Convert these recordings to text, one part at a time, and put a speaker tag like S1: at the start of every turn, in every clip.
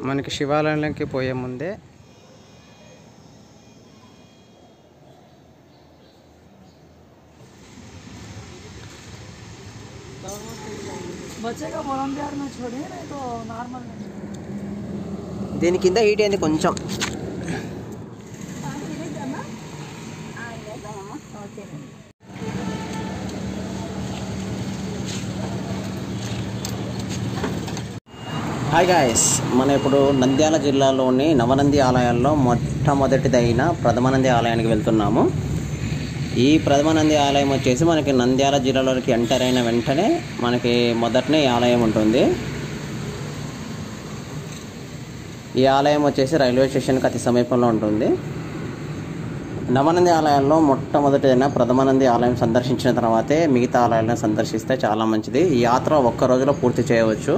S1: మనకి శివాలయంలోకి పోయే ముందే
S2: बच्चे का मोरम बिहार में छोड़े नहीं तो नॉर्मल में
S1: దీని కింద హీట్ అయింది కొంచెం
S2: ఓకే
S1: హాయ్ గాయస్ మనం ఇప్పుడు నంద్యాల జిల్లాలోని నవనంది ఆలయాల్లో మొట్టమొదటిదైన ప్రథమానంది ఆలయానికి వెళ్తున్నాము ఈ ప్రథమానంది ఆలయం వచ్చేసి మనకి నంద్యాల జిల్లాలోకి ఎంటర్ అయిన వెంటనే మనకి మొదటనే ఈ ఆలయం ఉంటుంది ఈ ఆలయం వచ్చేసి రైల్వే స్టేషన్కి అతి సమీపంలో ఉంటుంది నవనంది ఆలయాల్లో మొట్టమొదటిదైన ప్రథమానంది ఆలయం సందర్శించిన తర్వాతే మిగతా ఆలయాలను సందర్శిస్తే చాలా మంచిది ఈ యాత్ర ఒక్క రోజులో పూర్తి చేయవచ్చు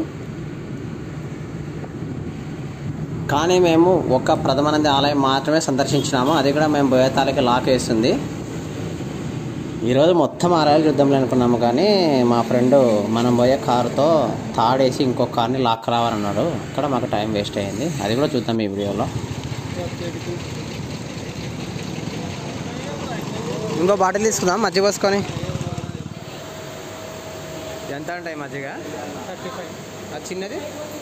S1: కానీ మేము ఒక ప్రథమానంది ఆలయం మాత్రమే సందర్శించినాము అది కూడా మేము బోయతాలకి లాక్ వేస్తుంది ఈరోజు మొత్తం ఆలయాలు చూద్దాంలే అనుకున్నాము కానీ మా ఫ్రెండ్ మనం పోయే కారుతో తాడేసి ఇంకో కార్ని లాక్ రావాలన్నాడు అక్కడ మాకు టైం వేస్ట్ అయింది అది కూడా చూద్దాం ఈ వీడియోలో ఇంకో బాటిల్ తీసుకుందాం మజ్జిగ పోసుకొని ఎంత ఉంటాయి మజ్జిగ
S2: थर्टी फाइव
S1: అది చిన్నది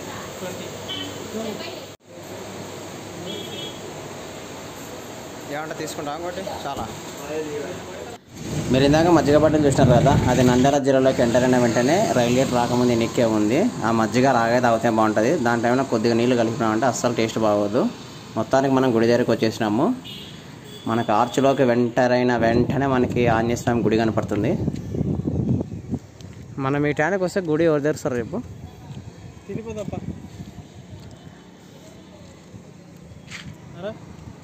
S1: ఏమంటే తీసుకుంటాం ఇంకోటి చాలా మీరు ఇందాక మజ్జిగ బాటిల్ చూసినారు కదా అది నంద్యాల జిల్లాలోకి ఎంటర్ అయిన వెంటనే రైలు గేట్ రాకముందు ఎన్నికే ఉంది ఆ మజ్జిగ రాగే తాగితే బాగుంటుంది దాంట్లో ఏమైనా కొద్దిగా నీళ్ళు కలిపినామంటే అస్సలు టేస్ట్ బాగోదు మొత్తానికి మనం గుడి దగ్గరికి వచ్చేసినాము మనకు ఆర్చ్లోకి ఎంటర్ అయిన వెంటనే మనకి ఆంజనేయ స్వామి గుడి కనపడుతుంది మనం ఈ టైంకి వస్తే గుడి ఎవరు తెరుస్తారు రేపు
S2: తినిపోదప్ప అరే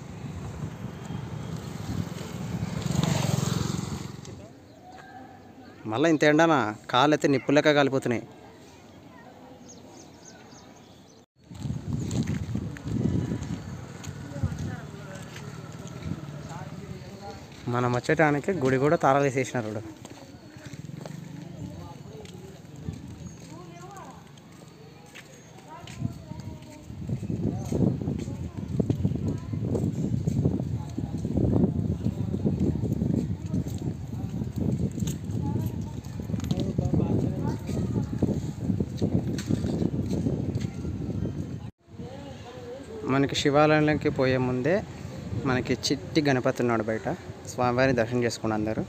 S1: మళ్ళీ ఇంత ఎండనా కాళ్ళు అయితే నిప్పు లెక్క కాలిపోతున్నాయి మనం వచ్చేటానికి గుడి కూడా తాళాలు వేసేసినారు ఇప్పుడు మనకి శివాలయంలోకి పోయే ముందే మనకి చిట్టి గణపతి ఉన్నాడు బయట స్వామివారిని దర్శనం చేసుకోండి అందరూ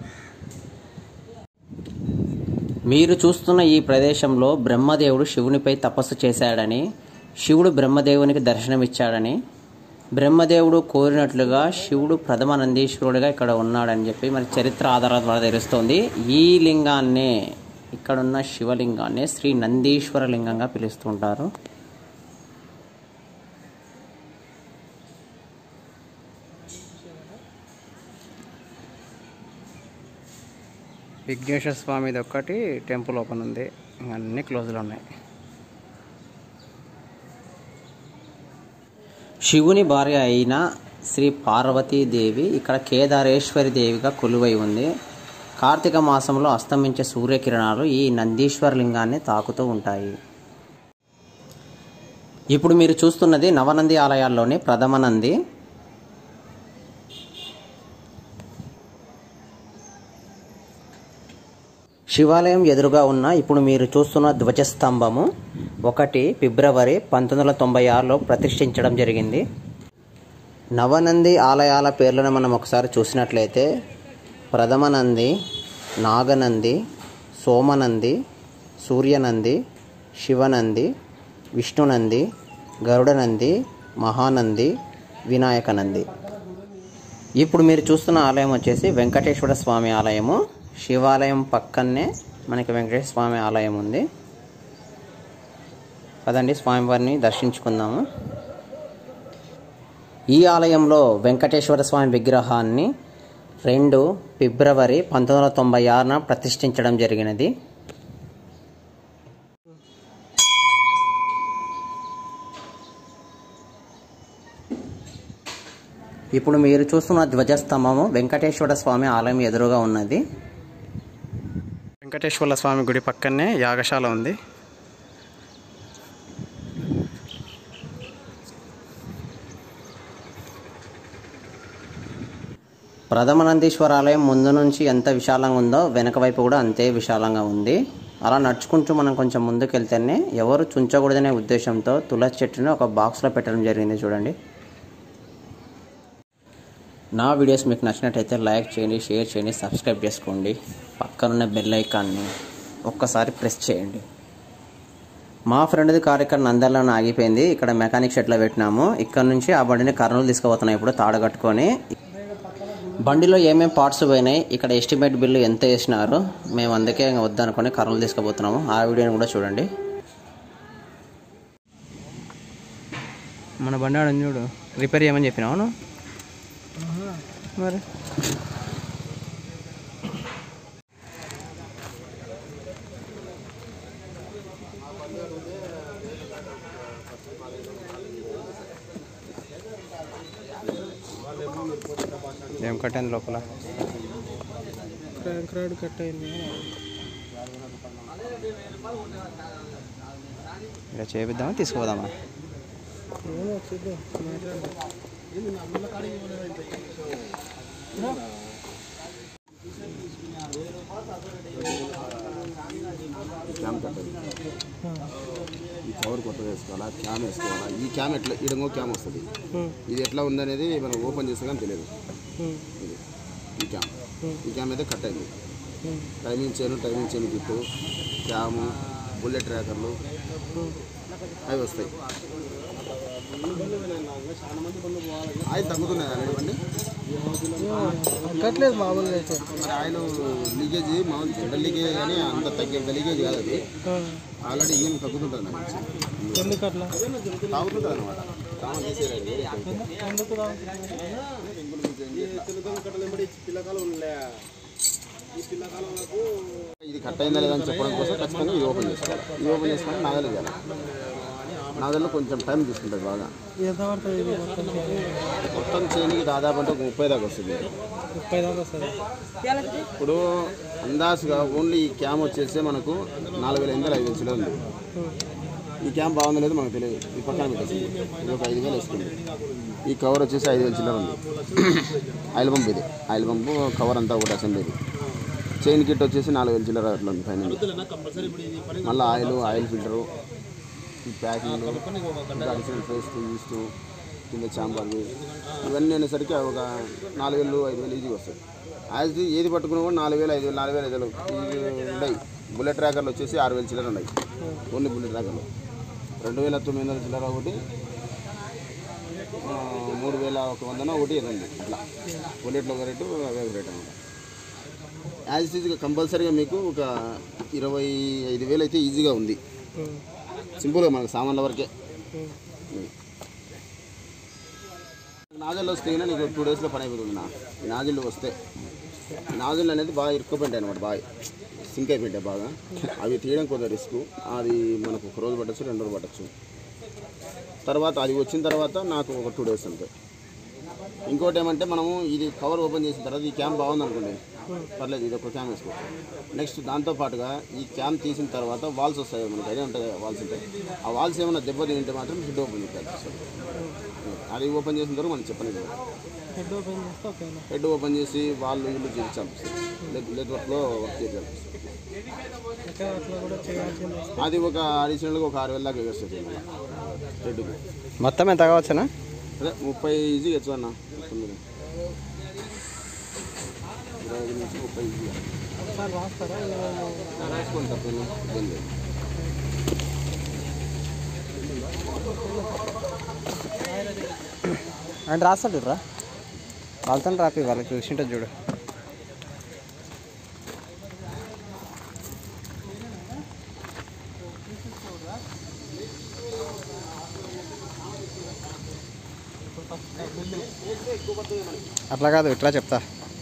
S1: మీరు చూస్తున్న ఈ ప్రదేశంలో బ్రహ్మదేవుడు శివునిపై తపస్సు చేశాడని శివుడు బ్రహ్మదేవునికి దర్శనమిచ్చాడని బ్రహ్మదేవుడు కోరినట్లుగా శివుడు ప్రథమ నందీశ్వరుడిగా ఇక్కడ ఉన్నాడని చెప్పి మన చరిత్ర ఆధారాల ద్వారా తెలుస్తోంది ఈ లింగాన్నే ఇక్కడున్న శివలింగాన్ని శ్రీ నందీశ్వర లింగంగా పిలుస్తుంటారు విఘ్నేశ్వర స్వామిది ఒక్కటి టెంపుల్ ఓపెన్ ఉంది ఇంకా అన్ని క్లోజ్లో ఉన్నాయి శివుని భార్య అయిన శ్రీ పార్వతీదేవి ఇక్కడ కేదారేశ్వరి దేవిగా కొలువై ఉంది కార్తీక మాసంలో అస్తమించే సూర్యకిరణాలు ఈ నందీశ్వర లింగాన్ని తాకుతూ ఉంటాయి ఇప్పుడు మీరు చూస్తున్నది నవనంది ఆలయాల్లోని ప్రథమ నంది శివాలయం ఎదురుగా ఉన్న ఇప్పుడు మీరు చూస్తున్న ధ్వజస్తంభము ఒకటి ఫిబ్రవరి పంతొమ్మిది వందల తొంభై ఆరులో ప్రతిష్ఠించడం జరిగింది నవనంది ఆలయాల పేర్లను మనం ఒకసారి చూసినట్లయితే ప్రథమ నంది నాగనంది సోమనంది సూర్యనంది శివనంది విష్ణునంది గరుడనంది మహానంది వినాయకనంది ఇప్పుడు మీరు చూస్తున్న ఆలయం వచ్చేసి వెంకటేశ్వర స్వామి ఆలయము శివాలయం పక్కనే మనకి వెంకటేశ్వర స్వామి ఆలయం ఉంది పదండి స్వామివారిని దర్శించుకుందాము ఈ ఆలయంలో వెంకటేశ్వర స్వామి విగ్రహాన్ని రెండు ఫిబ్రవరి పంతొమ్మిది వందల తొంభై ఆరున ప్రతిష్ఠించడం జరిగినది ఇప్పుడు మీరు చూస్తున్న ధ్వజస్తంభము వెంకటేశ్వర స్వామి ఆలయం ఎదురుగా ఉన్నది వెంకటేశ్వర స్వామి గుడి పక్కనే యాగశాల ఉంది ప్రథమ నందీశ్వర ఆలయం ముందు నుంచి ఎంత విశాలంగా ఉందో వెనక వైపు కూడా అంతే విశాలంగా ఉంది అలా నడుచుకుంటూ మనం కొంచెం ముందుకు వెళ్తేనే ఎవరు చుంచకూడదనే ఉద్దేశంతో తులసి చెట్టుని ఒక బాక్స్లో పెట్టడం జరిగింది చూడండి నా వీడియోస్ మీకు నచ్చినట్టయితే లైక్ చేయండి షేర్ చేయండి సబ్స్క్రైబ్ చేసుకోండి పక్కనున్న బెల్ ఐకాన్ని ఒక్కసారి ప్రెస్ చేయండి మా ఫ్రెండ్ది కార్ ఇక్కడ నందర్లోనే ఆగిపోయింది ఇక్కడ మెకానిక్ షెడ్లో పెట్టినాము ఇక్కడ నుంచి ఆ బండిని కర్నూలు తీసుకుపోతున్నాం ఇప్పుడు తాడు కట్టుకొని బండిలో ఏమేమి పార్ట్స్ పోయినాయి ఇక్కడ ఎస్టిమేట్ బిల్లు ఎంత వేసినారు మేము అందుకే ఇంకా వద్దనుకొని కర్నూలు తీసుకుపోతున్నాము ఆ వీడియోని కూడా చూడండి మన బండి ఆడని చూడు రిపేర్ చేయమని చెప్పినావు నువ్వు? మరి ఏం కట్టింది లోపల
S2: క్రాంక్ రాడ్ కట్ అయింది
S1: ఇలా చేపిద్దామా తీసుకుపోదామా
S2: ఏమో చూద్దాం మాట్లాడదాం
S3: క్యామ్ కట్టాలి ఈ కవర్ కొత్తగా వేసుకోవాలా క్యామ్ వేసుకోవాలా ఈ క్యామ్ ఎట్లా ఇడంగో క్యామ్ వస్తుంది ఇది ఎట్లా ఉందనేది మనం ఓపెన్ చేస్తే కానీ తెలియదు ఇది ఈ క్యామ్ ఈ క్యామ్ అయితే కట్ అయింది టైమింగ్ చైన్ టైమింగ్ చైన్ గిట్టు క్యాము బుల్లెట్ ట్రాకర్లు అవి వస్తాయి ఆయిల్ తగ్గుతున్నాయి అనేటువంటి
S2: కట్టలేదు మామూలుగా అయితే
S3: మరి ఆయిల్ లీకేజ్ మామూలు జనరల్ లీకేజ్ కానీ అంత తగ్గేంత లీకేజ్ కాదు అది ఆల్రెడీ ఇంజన్ తగ్గుతుంటుంది నాకు తెలిసి.
S2: ఎందుకు అట్లా
S3: తాగుతుంది అనమాట తాను చేసేది
S2: ఎందుకు
S3: ఇది కట్ అయిందా లేదా అని చెప్పడం కోసం ఖచ్చితంగా ఇది ఓపెన్ చేసుకోవాలి ఇది ఓపెన్ చేసుకొని నాగలు చేయాలి నాగల్లో కొంచెం టైం తీసుకుంటుంది బాగా
S2: ఎంత పడుతుంది ఇది మొత్తం
S3: మొత్తం చేయనికి దాదాపు అంటే ఒక ముప్పై దాకా వస్తుంది
S2: ముప్పై దాకా వస్తుంది
S3: ఇప్పుడు అందాజుగా ఓన్లీ ఈ క్యామ్ వచ్చేసి మనకు నాలుగు వేల ఎనిమిది ఐదు వేల చిల్లర ఉంది ఈ క్యామ్ బాగుందో లేదో మనకు తెలియదు ఈ పక్కన పెట్టేసి ఇది ఒక ఐదు వేలు వేసుకుంది ఈ కవర్ వచ్చేసి ఐదు వేల చిల్లర ఉంది ఆయిల్ పంప్ ఇది ఆయిల్ పంపు కవర్ అంతా ఒకటి అసెంబ్లీ ఇది చైన్ కిట్ వచ్చేసి నాలుగు వేల చిల్లర అట్లా ఉంది పైన మళ్ళీ ఆయిల్ ఆయిల్ ఫిల్టరు ఈ ప్యాకింగ్ ఇంకా అడిషనల్ పేస్ట్ ఈస్ట్ కింద చాంబర్లు ఇవన్నీ అనేసరికి ఒక నాలుగు వేలు ఐదు వేలు ఈజీగా వస్తాయి యాజ్ ఇది ఏది పట్టుకున్నా కూడా నాలుగు వేలు ఐదు వేలు నాలుగు వేలు ఐదు వేలు ఇవి ఉన్నాయి బుల్లెట్ ట్రాకర్లు వచ్చేసి ఆరు వేలు చిల్లర ఉన్నాయి ఓన్లీ బుల్లెట్ ట్రాకర్లు రెండు వేల తొమ్మిది వందల చిల్లర ఒకటి ఆ, మూడు వేల ఒక వందన ఒకటి ఇది ఉంది అట్లా బుల్లెట్లో ఒక రేటు అవే ఒక రేట్ అనమాట యాజ్ ఇట్ ఈజ్గా కంపల్సరీగా మీకు ఒక ఇరవై ఐదు వేలు అయితే ఈజీగా ఉంది సింపుల్గా మనకు సామాన్ల వరకే నాజల్లో వస్తే నీకు టూ డేస్లో పని అయిపోతుంది నా ఈ నాజిల్లు వస్తే ఈ నాజిల్ అనేది బాగా ఇరుక్కుపోయింటాయి అనమాట బాగా సింక్ అయిపోయింటాయి బాగా అవి తీయడం కొంత రిస్క్ అది మనకు ఒక రోజు పట్టచ్చు రెండు రోజులు పట్టచ్చు తర్వాత అది వచ్చిన తర్వాత నాకు ఒక టూ డేస్ అంతే ఇంకోటి ఏమంటే మనము ఇది కవర్ ఓపెన్ చేసిన తర్వాత ఈ క్యామ్ బాగుంది అనుకోండి పర్లేదు ఇది ఒక క్యామ్ వేసుకోవచ్చు నెక్స్ట్ దాంతో పాటుగా ఈ క్యామ్ తీసిన తర్వాత వాల్స్ వస్తాయి మనకి అదే ఉంటుంది వాల్స్ ఉంటాయి ఆ వాల్స్ ఏమైనా దెబ్బ తింటే మాత్రం హెడ్ ఓపెన్ చేయాలి అది ఓపెన్ చేసిన తర్వాత మనం చెప్పలేదు
S2: హెడ్ ఓపెన్ చేస్తే ఓకేనా
S3: హెడ్ ఓపెన్ చేసి వాళ్ళు ఇల్లు చేయించాలి నెట్వర్క్లో వర్క్ చేయాలి
S2: ఎక్కడ అట్లా కూడా చేయాల్సింది వస్తే
S3: అది ఒక అడిషనల్గా ఒక ఆరు వేల దాకా వేస్తుంది హెడ్కి
S1: మొత్తం ఎంత కావచ్చునా
S3: అదే ముప్పై ఈజీ వచ్చు అన్న మొత్తం మీద ఇరవై ఐదు నుంచి ముప్పై ఈజీగా
S2: ఒకసారి రాస్తారా ఏమైనా
S3: రాసుకోండి తప్పేనా ఇబ్బంది లేదు.
S1: అంటే రాస్తాడు రా వాళ్ళతో రాపి వాళ్ళకి చూసింటే చూడు అట్లా కాదు ఇట్లా చెప్తా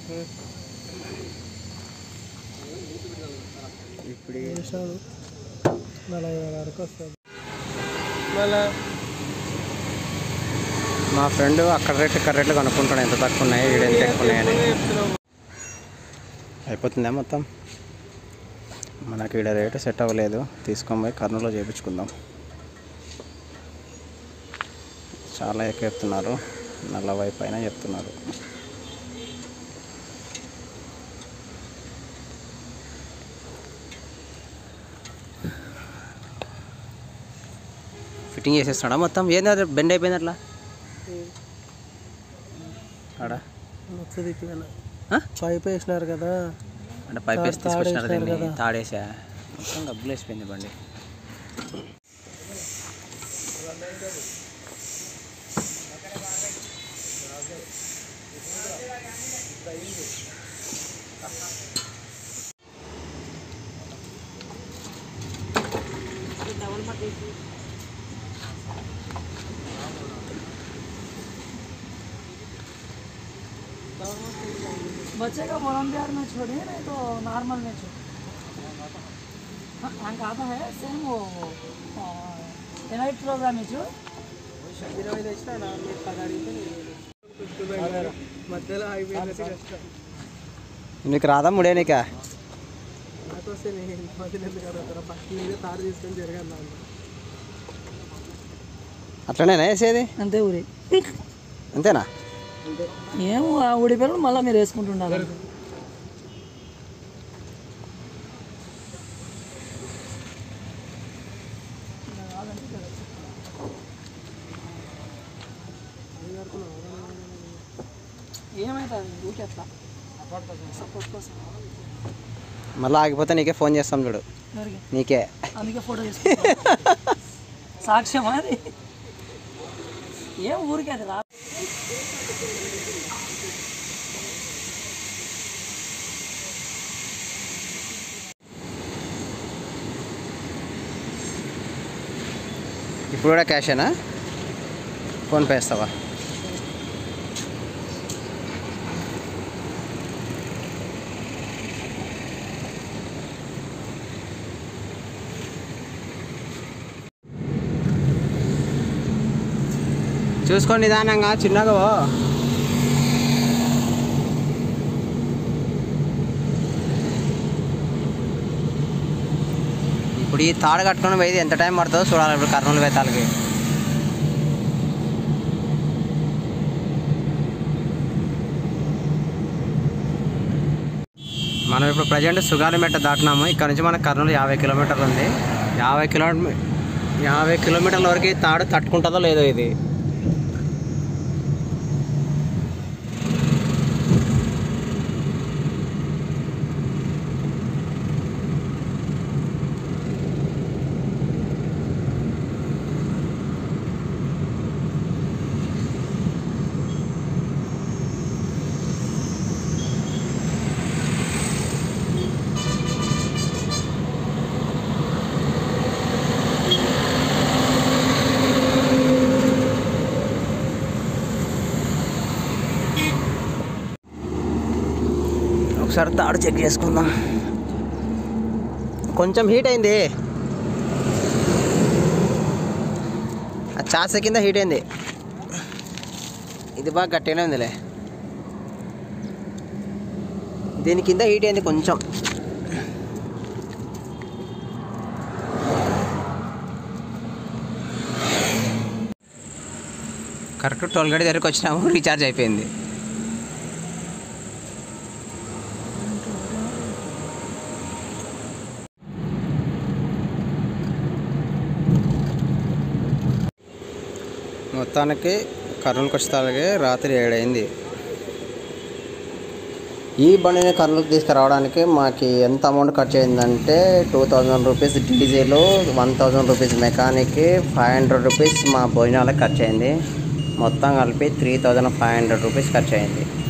S1: ఇప్పుడు
S2: నిమిషాలు నలభై వేల వరకు వస్తుంది మళ్ళా
S1: మా ఫ్రెండ్ అక్కడ రేట్ ఇక్కడ రేట్లు కనుక్కుంటాడు ఎంత తక్కువ ఉన్నాయి ఈడ ఎంత ఎక్కువ ఉన్నాయని అయిపోతుందా మొత్తం మనకి ఈడ రేటు సెట్ అవ్వలేదు తీసుకొని పోయి కర్నూలులో చేయించుకుందాం చాలా ఎక్కువ చెప్తున్నారు నలభై పైన చెప్తున్నారు ఫిట్టింగ్ చేసేస్తున్నాడా మొత్తం ఏంది అది బెండ్ అయిపోయింది అట్లా ఆడ
S2: వస్తుంది
S1: ఆ?
S2: పైప్ వేసినారు కదా
S1: అంటే పైప్ వేసి
S2: తాడు-
S1: తీసుకొచ్చినారు
S2: తాడేసినారు
S1: దీన్ని
S2: కదా.
S1: తాడేసా మొత్తం గబ్బులు వేసిపోయింది బండి
S2: बच्चे का वॉलंटियर में छोड़िए नहीं तो नॉर्मल में छोड़िए हाँ, हमको आता है सेम वो नाइट प्रोग्राम है जो మధ్యలో అయిపోయింది కష్టం
S1: నీకు రాదా ముడేనికా
S2: నాకు వస్తే నేను మధ్యలో ఎందుకు అడుగుతారా ఫస్ట్ మీదే తాడు తీసుకొని జరగాలి నాకు
S1: అట్లనేనా వేసేది
S2: అంతే ఊరి
S1: అంతేనా
S2: అంతే ఏం ఊడిపోయిన మళ్ళీ మీరు వేసుకుంటుండాలి ఏమవుతుంది ఊరికి అట్లా సపోర్ట్ కోసం
S1: మళ్ళీ ఆగిపోతే నీకే ఫోన్ చేస్తాం చూడు
S2: ఎవరికి
S1: నీకే
S2: అందుకే ఫోటో తీసుకుంటా సాక్ష్యమా అది ఏం ఊరికి అది రా
S1: ఇప్పుడు కూడా క్యాషేనా ఫోన్పే వేస్తావా చూసుకోండి నిదానంగా చిన్నగా పో. ఇప్పుడు ఈ తాడు కట్టుకొని పోయి ఎంత టైం పడుతుందో చూడాలి ఇప్పుడు కర్నూలు వేతాలకి మనం ఇప్పుడు ప్రజెంట్ సుగాలిమెట్ట దాటినాము ఇక్కడ నుంచి మనకు కర్నూలు యాభై కిలోమీటర్లు ఉంది యాభై కిలోమీటర్ యాభై కిలోమీటర్ల వరకు ఈ తాడు తట్టుకుంటుందో లేదో ఇది ఒకసారి తాడు చెక్ చేసుకుందాం కొంచెం హీట్ అయింది ఆ చాస కింద హీట్ అయింది ఇది బాగా గట్టిగానే ఉందిలే దీని కింద హీట్ అయింది కొంచెం కరెక్ట్ టోల్ గడి దగ్గరికి వచ్చినాము రీఛార్జ్ అయిపోయింది మొత్తానికి కర్నూలుకి వచ్చేతాలకి రాత్రి ఏడైంది ఈ బండిని కర్నూలుకి తీసుకురావడానికి మాకు ఎంత అమౌంట్ ఖర్చు అయిందంటే two thousand rupees diesel one thousand rupees మెకానిక్కి ఫైవ్ హండ్రెడ్ రూపీస్ మా భోజనాలకు ఖర్చు అయింది మొత్తం కలిపి three thousand five hundred rupees ఖర్చు అయింది